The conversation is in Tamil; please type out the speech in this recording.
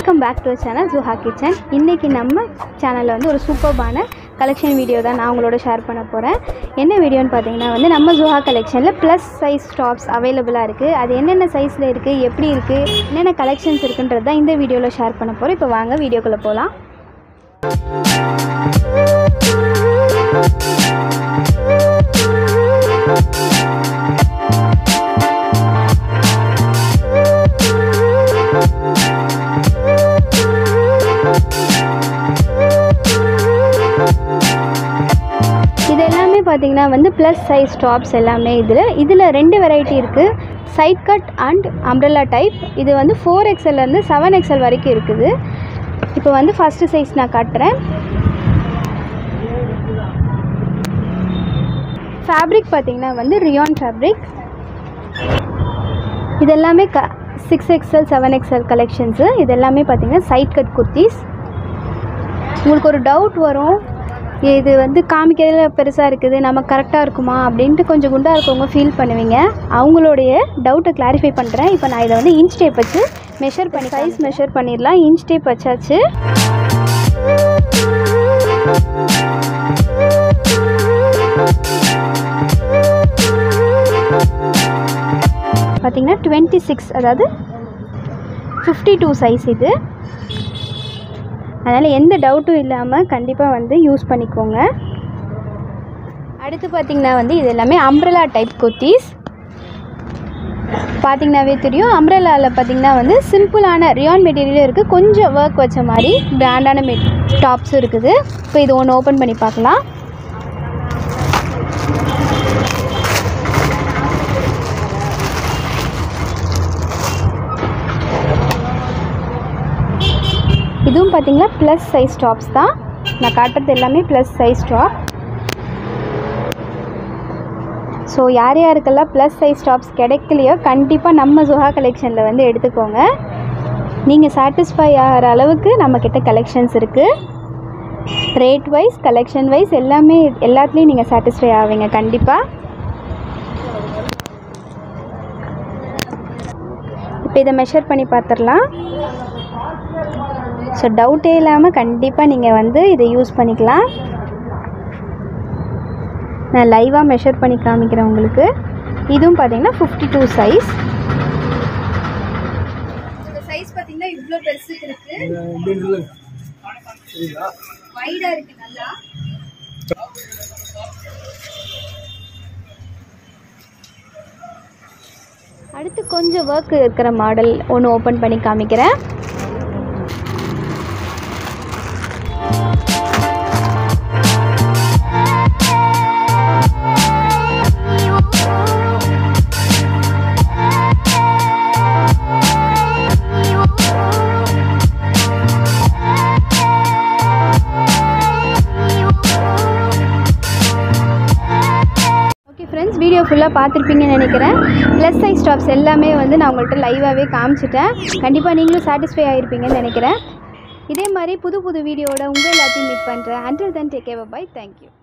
welcome back to channel Juha kitchen இன்றைக்கி நம்ம சேனலில் வந்து ஒரு சூப்பர்பான கலெக்ஷன் வீடியோ தான் நான் உங்களோட ஷேர் பண்ண போகிறேன் என்ன வீடியோன்னு பார்த்தீங்கன்னா வந்து நம்ம ஜுஹா கலெக்ஷனில் ப்ளஸ் சைஸ் டாப்ஸ் அவைலபிளாக இருக்குது அது என்னென்ன சைஸில் இருக்குது எப்படி இருக்குது என்னென்ன கலெக்ஷன்ஸ் இருக்குன்றது தான் இந்த வீடியோவில் ஷேர் பண்ண போகிறோம் இப்போ வாங்க வீடியோக்குள்ளே போகலாம் இது எல்லாமே பார்த்தீங்கன்னா வந்து ப்ளஸ் சைஸ் டாப்ஸ் எல்லாமே இதில் இதில் ரெண்டு வெரைட்டி இருக்குது side cut and umbrella type இது வந்து ஃபோர் எக்ஸ்எல்லேருந்து செவன் எக்ஸ்எல் வரைக்கும் இருக்குது இப்போ வந்து ஃபஸ்ட்டு சைஸ் நான் காட்டுறேன் ஃபேப்ரிக் பார்த்தீங்கன்னா வந்து ரியான் ஃபேப்ரிக் இது எல்லாமே க six XL seven XL collections இது எல்லாமே பார்த்தீங்கன்னா சைட் கட் குர்த்திஸ் உங்களுக்கு ஒரு டவுட் வரும் இது வந்து காமிக்கிறதுல பெருசாக இருக்குது நம்ம கரெக்டாக இருக்குமா அப்படின்ட்டு கொஞ்சம் குண்டாக இருக்கவங்க ஃபீல் பண்ணுவீங்க அவங்களுடைய டவுட்டை கிளாரிஃபை பண்ணுறேன் இப்போ நான் இதை வந்து இன்ச் டேப் வச்சு மெஷர் பண்ணி சைஸ் மெஷர் பண்ணிடலாம் இன்ச் டேப் வச்சாச்சு பார்த்தீங்கன்னா டுவெண்ட்டி சிக்ஸ் அதாவது ஃபிஃப்டி டூ சைஸ் இது அதனால் எந்த டவுட்டும் இல்லாமல் கண்டிப்பாக வந்து யூஸ் பண்ணிக்கோங்க அடுத்து பார்த்திங்கன்னா வந்து இது எல்லாமே அம்ப்ரெலா டைப் குர்த்திஸ் பார்த்தீங்கன்னாவே தெரியும் அம்ப்ரெலாவில் பார்த்தீங்கன்னா வந்து சிம்பிளான ரியான் மெட்டீரியலும் இருக்குது கொஞ்சம் ஒர்க் வச்ச மாதிரி பிராண்டான மெட் டாப்ஸும் இருக்குது இப்போ இது ஒன்று ஓப்பன் பண்ணி பார்க்கலாம் இதுவும் பார்த்தீங்கன்னா ப்ளஸ் சைஸ் டாப்ஸ் தான் நான் காட்டுறது எல்லாமே ப்ளஸ் சைஸ் டாப் ஸோ யார் யாருக்கெல்லாம் ப்ளஸ் சைஸ் டாப்ஸ் கிடைக்கலையோ கண்டிப்பாக நம்ம சுஹா கலெக்ஷனில் வந்து எடுத்துக்கோங்க நீங்கள் சாட்டிஸ்ஃபை ஆகிற அளவுக்கு நம்மக்கிட்ட கலெக்ஷன்ஸ் இருக்குது ரேட் வைஸ் கலெக்ஷன் வைஸ் எல்லாமே எல்லாத்துலேயும் நீங்கள் சாட்டிஸ்ஃபை ஆவீங்க கண்டிப்பாக இப்போ இதை மெஷர் பண்ணி பார்த்துடலாம் ஸோ டவுட்டே இல்லாமல் கண்டிப்பாக நீங்கள் வந்து இதை யூஸ் பண்ணிக்கலாம் நான் லைவாக மெஷர் பண்ணி காமிக்கிறேன் உங்களுக்கு இதுவும் பார்த்தீங்கன்னா ஃபிஃப்டி டூ சைஸ் இந்த சைஸ் பார்த்தீங்கன்னா இவ்வளோ பெருசுக்கு இருக்கு வைடாக இருக்கு நல்லா அடுத்து கொஞ்சம் ஒர்க் இருக்கிற மாடல் ஒன்று ஓப்பன் பண்ணி காமிக்கிறேன் ஓகே ஃப்ரெண்ட்ஸ் வீடியோ ஃபுல்லாக பார்த்துருப்பீங்கன்னு நினைக்கிறேன் ப்ளஸ் சைஸ் டாப்ஸ் எல்லாமே வந்து நான் உங்கள்கிட்ட லைவாகவே காமிச்சிட்டேன் கண்டிப்பாக நீங்களும் சாட்டிஸ்ஃபை ஆகிருப்பீங்கன்னு நினைக்கிறேன் இதே மாதிரி புது புது வீடியோட உங்கள் எல்லாத்தையும் மீட் பண்ணுறேன் until then take care bye thank you